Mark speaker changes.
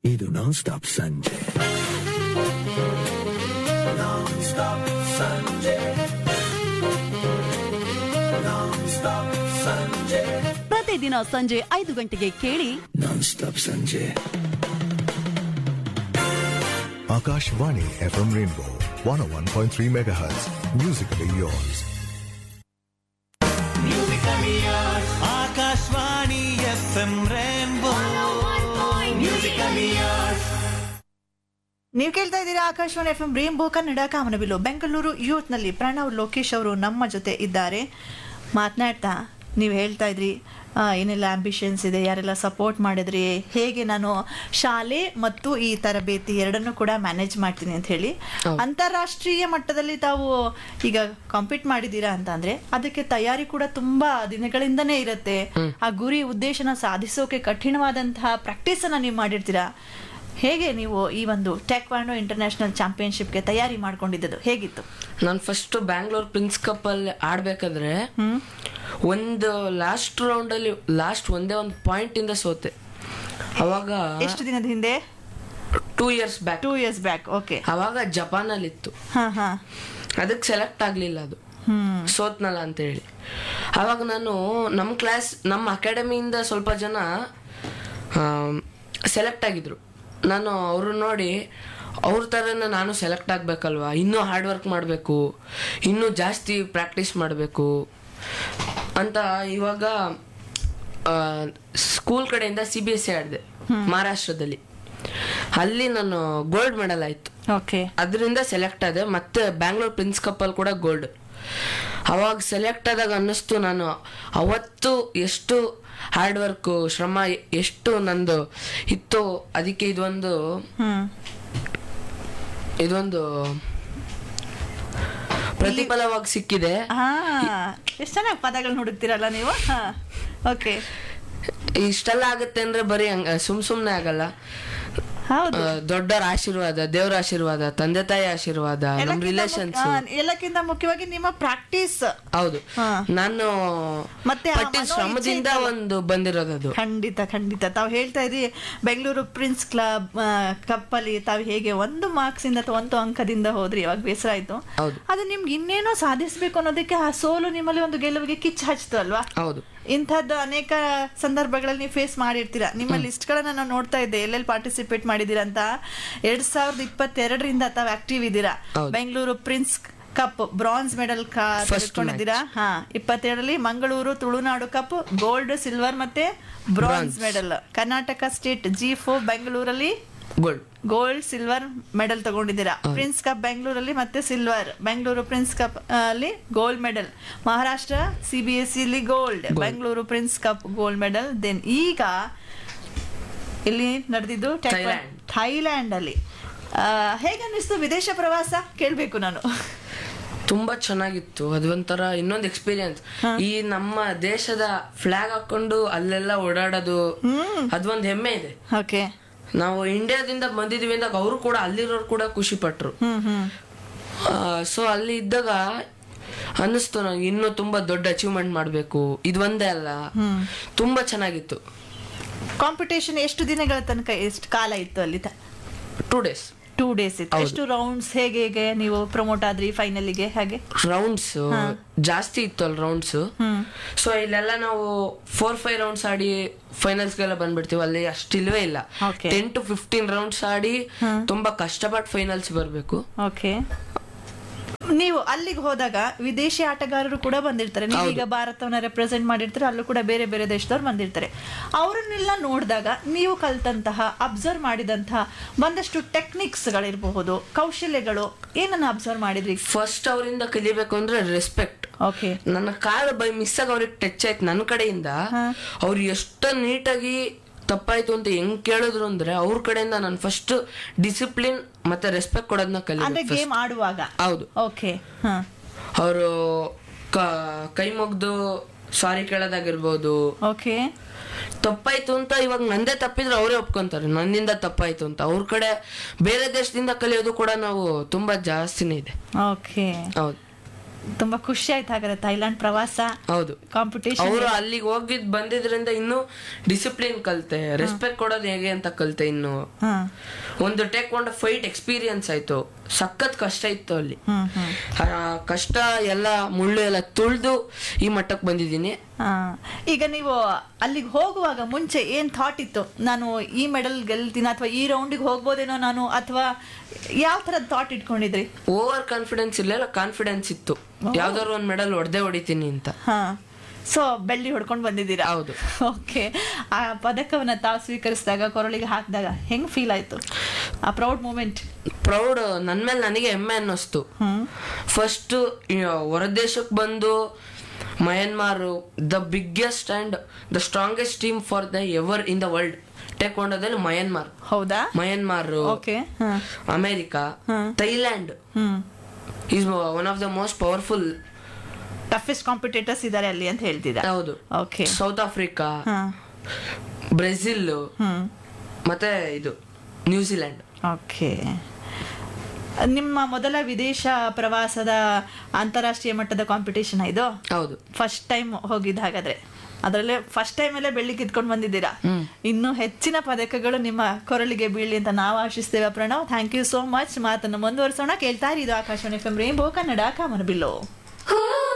Speaker 1: ಇದು ನಾನ್ ಸ್ಟಾಪ್ ಸಂಜೆ ನಾನ್ ಸ್ಟಾಪ್ ಸಂಜೆ ನಾನ್ ಸ್ಟಾಪ್ ಸಂಜೆ
Speaker 2: ಪ್ರತಿದಿನ ಸಂಜೆ ಐದು ಗಂಟೆಗೆ ಕೇಳಿ
Speaker 1: ನಾನ್ ಸ್ಟಾಪ್ ಸಂಜೆ
Speaker 3: Akashvani FM Rainbow 101.3 MHz. Musically yours.
Speaker 4: Akashvani F M rainbow musically yours
Speaker 5: ನೀವು ಕೇಳ್ತಾ ಇದ್ದೀರಾ Akashvani F M rainbow Kannada ಕಾಮನಬಿಲ್ಲು ಬೆಂಗಳೂರು ಯೂತ್ನಲ್ಲಿ ಪ್ರಣವ್ ಲೋಕೇಶ್ ಅವರು ನಮ್ಮ ಜೊತೆ ಇದ್ದಾರೆ ಮಾತನಾಡ್ತಾ ನೀವು ಹೇಳ್ತಾ ಇದ್ರಿ ಆ, ಏನೆಲ್ಲ ಆಂಬಿಷನ್ಸ್ ಇದೆ ಯಾರೆಲ್ಲ ಸಪೋರ್ಟ್ ಮಾಡಿದ್ರಿ ಹೇಗೆ ನಾನು ಶಾಲೆ ಮತ್ತು ಈ ತರಬೇತಿ ಎರಡನ್ನೂ ಕೂಡ ಮ್ಯಾನೇಜ್ ಮಾಡ್ತೀನಿ ಅಂತ ಹೇಳಿ ಅಂತಾರಾಷ್ಟ್ರೀಯ ಮಟ್ಟದಲ್ಲಿ ತಾವು ಈಗ ಕಾಂಪೀಟ್ ಮಾಡಿದ್ದೀರಾ ಅಂತ ಅಂದ್ರೆ ಅದಕ್ಕೆ ತಯಾರಿ ಕೂಡ ತುಂಬಾ ದಿನಗಳಿಂದನೇ ಇರುತ್ತೆ ಆ ಗುರಿ ಉದ್ದೇಶನ ಸಾಧಿಸೋಕೆ ಕಠಿಣವಾದಂತಹ ಪ್ರಾಕ್ಟೀಸ್ ಅನ್ನ ನೀವು ಮಾಡಿರ್ತೀರಾ ಹೇಗೆ ನೀವು ಈ ಒಂದು ಟ್ಯಾಕ್ವಾಂಡೋ ಇಂಟರ್ನ್ಯಾಷನಲ್ ಚಾಂಪಿಯನ್ಶಿಪ್ಗೆ ತಯಾರಿ ಮಾಡ್ಕೊಂಡಿದ್ದು ಹೇಗಿತ್ತು
Speaker 6: ನಾನು ಫಸ್ಟ್ ಬ್ಯಾಂಗ್ಳೂರ್ ಪ್ರಿನ್ಸ್ ಕಪ್ ಅಲ್ಲಿ ಆಡ್ಬೇಕಾದ್ರೆ ಒಂದು ಲಾಸ್ಟ್ ರೌಂಡ್ ಅಲ್ಲಿ ಲಾಸ್ಟ್ ಒಂದೇ ಒಂದು ಪಾಯಿಂಟ್ ಇಂದ ಸೋತೆ ಅವಾಗ
Speaker 5: ಎಷ್ಟು ದಿನದ ಹಿಂದೆ
Speaker 6: two years back
Speaker 5: two years back okay
Speaker 6: ಅವಾಗ ಜಪಾನ್ ಅಲ್ಲಿ ಇತ್ತು
Speaker 5: ಹಾ ಹಾ
Speaker 6: ಅದಕ್ಕೆ ಸೆಲೆಕ್ಟ್ ಆಗ್ಲಿಲ್ಲ ಅದು ಸೋತ್ನಲ್ಲ ಅಂತ ಹೇಳಿ ಅವಾಗ ನಾನು ನಮ್ಮ ಕ್ಲಾಸ್ ನಮ್ಮ ಅಕಾಡೆಮಿಯಿಂದ ಸ್ವಲ್ಪ ಜನ ಸೆಲೆಕ್ಟ್ ಆಗಿದ್ರು ನಾನು ಅವರು ನೋಡಿ ಅವ್ರ ಥರನ ನಾನು ಸೆಲೆಕ್ಟ್ ಆಗಬೇಕಲ್ವಾ ಇನ್ನೂ ಹಾರ್ಡ್ ವರ್ಕ್ ಮಾಡಬೇಕು ಇನ್ನೂ ಜಾಸ್ತಿ ಪ್ರಾಕ್ಟೀಸ್ ಮಾಡಬೇಕು ಅಂತ ಇವಾಗ ಸ್ಕೂಲ್ ಕಡೆಯಿಂದ ಸಿ ಬಿ ಎಸ್ ಸಿ ಆಡಿದೆ ಮಹಾರಾಷ್ಟ್ರದಲ್ಲಿ ಅಲ್ಲಿ ನಾನು ಗೋಲ್ಡ್ ಮೆಡಲ್ ಆಯಿತು
Speaker 5: ಓಕೆ
Speaker 6: ಅದರಿಂದ ಸೆಲೆಕ್ಟ್ ಆದೆ ಮತ್ತೆ ಬ್ಯಾಂಗ್ಳೂರ್ ಪ್ರಿನ್ಸ್ ಕಪ್ ಅಲ್ಲಿ ಕೂಡ ಗೋಲ್ಡ್ ಅವಾಗ ಸೆಲೆಕ್ಟ್ ಆದಾಗ ಅನ್ನಿಸ್ತು ನಾನು ಅವತ್ತು ಎಷ್ಟು ಹಾರ್ಡ್ ವರ್ಕ್ ಶ್ರಮ ಎಷ್ಟು ನಂದು ಇತ್ತು ಅದಕ್ಕೆ ಇದೊಂದು
Speaker 5: ಹ್ಮ್
Speaker 6: ಇದೊಂದು ಪ್ರತಿಫಲವಾಗಿ ಸಿಕ್ಕಿದೆ
Speaker 5: ಹಾ ಎಷ್ಟು ಚೆನ್ನಾಗಿ ಪದಗಳನ್ನ ಹುಡುಕ್ತಿರಲ್ಲ ನೀವು ಹಾ ಓಕೆ
Speaker 6: ಇಷ್ಟೆಲ್ಲ ಆಗುತ್ತೆ ಅಂದ್ರೆ ಬರೀ ಹಂಗ ಸುಮ್ ಸುಮ್ನೆ ಆಗಲ್ಲ
Speaker 5: ಹೌದು
Speaker 6: ಆ, ದೊಡ್ಡವರ ಆಶೀರ್ವಾದ ದೇವರ ಆಶೀರ್ವಾದ ತಂದೆ ತಾಯಿ ಆಶೀರ್ವಾದ ನಮ್
Speaker 5: ಎಲ್ಲಕ್ಕಿಂತ
Speaker 6: ರಿಲೇಷನ್ಸ್
Speaker 5: ಮುಖ್ಯ- ಆ, ಎಲ್ಲಕ್ಕಿಂತ ಮುಖ್ಯವಾಗಿ ನಿಮ್ಮ ಪ್ರಾಕ್ಟೀಸ್
Speaker 6: ಹೌದು
Speaker 5: ಹಾ.
Speaker 6: ನಾನು
Speaker 5: ಮತ್ತೆ ಆ
Speaker 6: ಪಟ್ಟಿದ
Speaker 5: ಮನೋ
Speaker 6: ಶ್ರಮದಿಂದ
Speaker 5: ಇಚ್ಛೆ
Speaker 6: ಒಂದು ಬಂದಿರೋದದು
Speaker 5: ಖಂಡಿತ ಖಂಡಿತ ತಾವು ಹೇಳ್ತಾ ಇದ್ರಿ ಬೆಂಗಳೂರು ಪ್ರಿನ್ಸ್ ಕ್ಲಬ್ ಕಪ್ಪಲ್ಲಿ ತಾವು ಹೇಗೆ ಒಂದು ಮಾರ್ಕ್ಸ್ ಇಂದ ಅಥವಾ ಒಂದು ಅಂಕದಿಂದ ಹೋದ್ರಿ ಇವಾಗ ಬೇಸರ ಆಯ್ತು
Speaker 6: ಹೌದು.
Speaker 5: ಅದು ನಿಮ್ಗೆ ಇನ್ನೇನೋ ಸಾಧಿಸ್ಬೇಕು ಅನ್ನೋದಕ್ಕೆ ಆ ಸೋಲು ನಿಮ್ಮಲ್ಲಿ ಒಂದು ಗೆಲುವಿಗೆ ಕಿಚ್ಚು ಹಚ್ತು ಅಲ್ವಾ
Speaker 6: ಹೌದು
Speaker 5: ಇಂಥದ್ದು ಅನೇಕ ಸಂದರ್ಭಗಳಲ್ಲಿ ನೀವು ಫೇಸ್ ಮಾಡಿರ್ತೀರಾ ನಿಮ್ಮ ಲಿಸ್ಟ್ಗಳನ್ನ ನಾನು ನೋಡ್ತಾ ಇದ್ದೆ ಎಲ್ಲೆಲ್ಲಿ ಪಾರ್ಟಿಸಿಪೇಟ್ ಮಾಡಿದ್ದೀರಾ ಅಂತ ಎರಡ್ ಸಾವಿರದ ಇಪ್ಪತ್ತೆರಡರಿಂದ ತಾವು ಆಕ್ಟಿವ್ ಇದ್ದೀರಾ
Speaker 6: ಹೌದು.
Speaker 5: Bengaluru prince cup bronze medal
Speaker 6: First
Speaker 5: ತೆಗೆದುಕೊಂಡಿದ್ದೀರಾ ಹಾ ಇಪ್ಪತ್ತೆರಡರಲ್ಲಿ Mangaluru Tulunadu cup gold silver ಮತ್ತೆ bronze
Speaker 6: Bronze.
Speaker 5: Medal Karnataka state ಜಿ ಫೋ ಬೆಂಗಳೂರಲ್ಲಿ
Speaker 6: ಗೋಲ್ಡ್
Speaker 5: ಗೋಲ್ಡ್ ಸಿಲ್ವರ್ ಮೆಡಲ್ ತಗೊಂಡಿದ್ದೀರಾ ಪ್ರಿನ್ಸ್ ಕಪ್ ಬೆಂಗಳೂರಲ್ಲಿ ಮತ್ತೆ ಸಿಲ್ವರ್ ಬೆಂಗಳೂರು ಪ್ರಿನ್ಸ್ ಕಪ್ ಅಲ್ಲಿ gold medal Maharashtra C B S ಇಲ್ಲಿ gold Bengaluru prince cup gold medal then ಈಗ ಇಲ್ಲಿ ನಡೆದಿದ್ದು
Speaker 6: ಥೈಲ್ಯಾಂಡ್.
Speaker 5: ಥೈಲ್ಯಾಂಡ್ ಅಲ್ಲಿ ಆ, ಹೇಗನ್ನಿಸ್ತು ವಿದೇಶ ಪ್ರವಾಸ ಕೇಳ್ಬೇಕು ನಾನು
Speaker 6: ತುಂಬಾ ಚೆನ್ನಾಗಿತ್ತು ಅದು ಒಂಥರ ಇನ್ನೊಂದು ಎಕ್ಸ್ಪೀರಿಯನ್ಸ್ ಈ ನಮ್ಮ ದೇಶದ ಫ್ಲಾಗ್ ಹಾಕೊಂಡು ಅಲ್ಲೆಲ್ಲ ಓಡಾಡೋದು ಅದೊಂದು ಹೆಮ್ಮೆ ಇದೆ
Speaker 5: ಓಕೆ
Speaker 6: ನಾವು ಇಂಡಿಯಾದಿಂದ ಬಂದಿದೀವಿ ಅಂದಾಗ ಅವರು ಕೂಡ ಅಲ್ಲಿರೋರು ಕೂಡ ಖುಷಿ ಪಟ್ರು
Speaker 5: ಹ್ಮ್ ಹ್ಮ್
Speaker 6: ಸೊ ಅಲ್ಲಿ ಇದ್ದಾಗ ಅನ್ನಿಸ್ತು ನಂಗೆ ಇನ್ನೂ ತುಂಬಾ ದೊಡ್ಡ ಅಚೀವ್ಮೆಂಟ್ ಮಾಡಬೇಕು ಇದು ಒಂದೇ ಅಲ್ಲ ತುಂಬಾ ಚೆನ್ನಾಗಿತ್ತು
Speaker 5: ಕಾಂಪಿಟೇಷನ್ ಎಷ್ಟು ದಿನಗಳ ತನಕ ಎಷ್ಟು ಕಾಲ ಇತ್ತು ಅಲ್ಲಿ
Speaker 6: ಟೂ ಡೇಸ್
Speaker 5: ಟೂ ಡೇಸ್ ಇತ್ತು
Speaker 6: ಹೌದು.
Speaker 5: ಎಷ್ಟು ರೌಂಡ್ಸ್ ಹೇಗೆ ಹೇಗೆ ನೀವು ಪ್ರಮೋಟ್ ಆದ್ರಿ ಫೈನಲಿಗೆ ಹಾಗೆ
Speaker 6: ರೌಂಡ್ಸ್ ಜಾಸ್ತಿ ಇತ್ತು ಅಲ್ಲಿ ರೌಂಡ್ಸ್ ಸೊ ಇಲ್ಲೆಲ್ಲ ನಾವು ಫೋರ್ ಫೈವ್ ರೌಂಡ್ಸ್ ಆಡಿ ಫೈನಲ್ಸ್ಗೆಲ್ಲ ಬಂದ್ಬಿಡ್ತೀವಿ ಅಲ್ಲಿ ಅಷ್ಟಿಲ್ವೇ ಇಲ್ಲ
Speaker 5: Okay.
Speaker 6: Ten to fifteen rounds ಆಡಿ ತುಂಬಾ ಕಷ್ಟಪಟ್ಟು ಫೈನಲ್ಸ್ ಬರಬೇಕು
Speaker 5: ಓಕೆ ನೀವು ಅಲ್ಲಿಗೆ ಹೋದಾಗ ವಿದೇಶಿ ಆಟಗಾರರು ಕೂಡ ಬಂದಿರ್ತಾರೆ ನೀವು ಈಗ ಭಾರತವನ್ನ ರೆಪ್ರೆಸೆಂಟ್ ಮಾಡಿರ್ತಾರೆ ಅಲ್ಲೂ ಕೂಡ ಬೇರೆ ಬೇರೆ ದೇಶದವ್ರು ಬಂದಿರ್ತಾರೆ ಅವರನ್ನೆಲ್ಲ ನೋಡಿದಾಗ ನೀವು ಕಲ್ತಂತಹ ಅಬ್ಸರ್ವ್ ಮಾಡಿದಂತಹ ಒಂದಷ್ಟು ಟೆಕ್ನಿಕ್ಸ್ಗಳಿರಬಹುದು ಕೌಶಲ್ಯಗಳು ಏನನ್ನ ಅಬ್ಸರ್ವ್ ಮಾಡಿದ್ರಿ
Speaker 6: ಫಸ್ಟ್ ಅವರಿಂದ ಕಲಿಬೇಕು ಅಂದ್ರೆ ರೆಸ್ಪೆಕ್ಟ್
Speaker 5: ಓಕೆ
Speaker 6: ನನ್ನ ಕಾಲು ಬೈ ಮಿಸ್ ಆಗಿ ಅವ್ರಿಗೆ ಟಚ್ ಆಯ್ತು ನನ್ನ ಕಡೆಯಿಂದ ಅವ್ರು ಎಷ್ಟು ನೀಟಾಗಿ ತಪ್ಪಾಯ್ತು ಅಂತ ಹೆಂಗ್ ಕೇಳಿದ್ರು ಅಂದ್ರೆ ಅವ್ರ ಕಡೆಯಿಂದ ನಾನು ಫಸ್ಟ್ ಡಿಸಿಪ್ಲಿನ್ ಮತ್ತೆ ರೆಸ್ಪೆಕ್ಟ್ ಕೊಡೋದನ್ನ
Speaker 5: ಅಂದ್ರೆ
Speaker 6: ಕಲಿಬೇಕು
Speaker 5: ಗೇಮ್ ಆಡುವಾಗ
Speaker 6: ಹೌದು
Speaker 5: ಓಕೆ ಹಾ
Speaker 6: ಅವರು ಕೈ ಮುಗ್ದು ಸಾರಿ ಕೇಳೋದಾಗಿರ್ಬೋದು
Speaker 5: ಓಕೆ
Speaker 6: ತಪ್ಪಾಯ್ತು ಅಂತ ಇವಾಗ ನಂದೇ ತಪ್ಪಿದ್ರೆ ಅವರೇ ಒಪ್ಕೊಂತಾರೆ ನನ್ನಿಂದ ತಪ್ಪಾಯ್ತು ಅಂತ ಅವ್ರ ಕಡೆ ಬೇರೆ ದೇಶದಿಂದ ಕಲಿಯೋದು ಕೂಡ ನಾವು ತುಂಬಾ ಜಾಸ್ತಿನೇ ಇದೆ
Speaker 5: ಓಕೆ
Speaker 6: ಹೌದು
Speaker 5: ತುಂಬಾ ಖುಷಿ ಆಯ್ತು ಹಾಗಾದ್ರೆ ಥೈಲ್ಯಾಂಡ್ ಪ್ರವಾಸ
Speaker 6: ಹೌದು
Speaker 5: ಕಾಂಪಿಟೇಷನ್
Speaker 6: ಅವರು ಅಲ್ಲಿಗೆ ಹೋಗಿದ್ ಬಂದಿದ್ರಿಂದ ಇನ್ನು ಡಿಸಿಪ್ಲಿನ್ ಕಲ್ತೆ ರೆಸ್ಪೆಕ್ಟ್ ಕೊಡೋದು ಹೇಗೆ ಅಂತ ಕಲ್ತೆ ಇನ್ನು
Speaker 5: ಹಾ
Speaker 6: ಒಂದು ಟೇಕ್ಕೊಂಡ ಫೈಟ್ ಎಕ್ಸ್ಪೀರಿಯನ್ಸ್ ಆಯ್ತು ಸಖತ್ ಕಷ್ಟ ಇತ್ತು ಅಲ್ಲಿ
Speaker 5: ಹ್ಮ್ ಹ್ಮ್
Speaker 6: ಆ ಕಷ್ಟ ಎಲ್ಲ ಮುಳ್ಳು ಎಲ್ಲ ತುಳ್ದು ಈ ಮಟ್ಟಕ್ಕೆ ಬಂದಿದ್ದೀನಿ
Speaker 5: ಆ, ಈಗ ನೀವು ಅಲ್ಲಿಗೆ ಹೋಗುವಾಗ ಮುಂಚೆ ಏನ್ ಥಾಟ್ ಇತ್ತು ನಾನು ಈ ಮೆಡಲ್ ಗೆಲ್ತೀನಿ ಅಥವಾ ಈ ರೌಂಡಿಗೆ ಹೋಗ್ಬೋದೇನೋ ನಾನು ಅಥವಾ ಯಾವ ಥರದ ಥಾಟ್ ಇಟ್ಕೊಂಡಿದ್ರಿ
Speaker 6: ಓವರ್ ಕಾನ್ಫಿಡೆನ್ಸ್ ಇರಲಿಲ್ಲ ಕಾನ್ಫಿಡೆನ್ಸ್ ಇತ್ತು ಯಾವ್ದಾದ್ರು ಒಂದ್ ಮೆಡಲ್ ಹೊಡೆದೇ ಹೊಡಿತೀನಿ ಅಂತ
Speaker 5: ಹಾ ಸೊ ಬೆಳ್ಳಿ ಹೊಡ್ಕೊಂಡು ಬಂದಿದ್ದೀರಾ
Speaker 6: ಹೌದು.
Speaker 5: ಓಕೆ ಆ ಪದಕವನ್ನ ತಾವು ಸ್ವೀಕರಿಸಿದಾಗ ಕೊರಳಿಗೆ ಹಾಕಿದಾಗ ಹೆಂಗ್ ಫೀಲ್ ಆಯ್ತು ಆ ಪ್ರೌಡ್ ಮೂಮೆಂಟ್
Speaker 6: ಪ್ರೌಡ್ ನನ್ ಮೇಲೆ ನನಗೆ ಹೆಮ್ಮೆ ಅನ್ನಿಸ್ತು ಫಸ್ಟ್ ಹೊರದೇಶಕ್ಕೆ ಬಂದು Myanmar the biggest and the strongest team for the ever in the world ಟೇಕ್ಕೊಂಡದಲ್ಲಿ ಮಯನ್ಮಾರ್
Speaker 5: ಹೌದಾ
Speaker 6: ಮಯನ್ಮಾರ್
Speaker 5: ಓಕೆ ಹಾ
Speaker 6: America Thailand
Speaker 5: hmm
Speaker 6: is one of the most powerful
Speaker 5: toughest competitors ಇದ್ದಾರೆ ಅಲ್ಲಿ ಅಂತ ಹೇಳ್ತಿದ್ದ
Speaker 6: ಹೌದು
Speaker 5: ಓಕೆ
Speaker 6: ಸೌತ್ ಆಫ್ರಿಕಾ
Speaker 5: ಹಾ
Speaker 6: ಬ್ರೆಜಿಲ್
Speaker 5: ಹ್ಮ್
Speaker 6: ಮತ್ತೆ ಇದು ನ್ಯೂಜಿಲೆಂಡ್
Speaker 5: ಓಕೆ ನಿಮ್ಮ ಮೊದಲ ವಿದೇಶ ಪ್ರವಾಸದ ಅಂತಾರಾಷ್ಟ್ರೀಯ ಮಟ್ಟದ ಕಾಂಪಿಟೇಷನ್ ಇದು
Speaker 6: ಹೌದು
Speaker 5: ಫಸ್ಟ್ ಟೈಮ್ ಹೋಗಿದ್ದು ಹಾಗಾದ್ರೆ ಅದರಲ್ಲೇ ಫಸ್ಟ್ ಟೈಮಲ್ಲೇ ಬೆಳ್ಳಿ ಕಿತ್ಕೊಂಡು ಬಂದಿದ್ದೀರಾ ಇನ್ನು ಹೆಚ್ಚಿನ ಪದಕಗಳು ನಿಮ್ಮ ಕೊರಳಿಗೆ ಬೀಳಿ ಅಂತ ನಾವು ಆಶಿಸ್ತೇವೆ Pranav thank you so much ಮಾತನ್ನು ಮುಂದುವರಿಸೋಣ ಕೇಳ್ತಾ ಇರಿ ಇದು Akashvani F M rainbow Kannada ಕಾಮನಬಿಲ್ಲು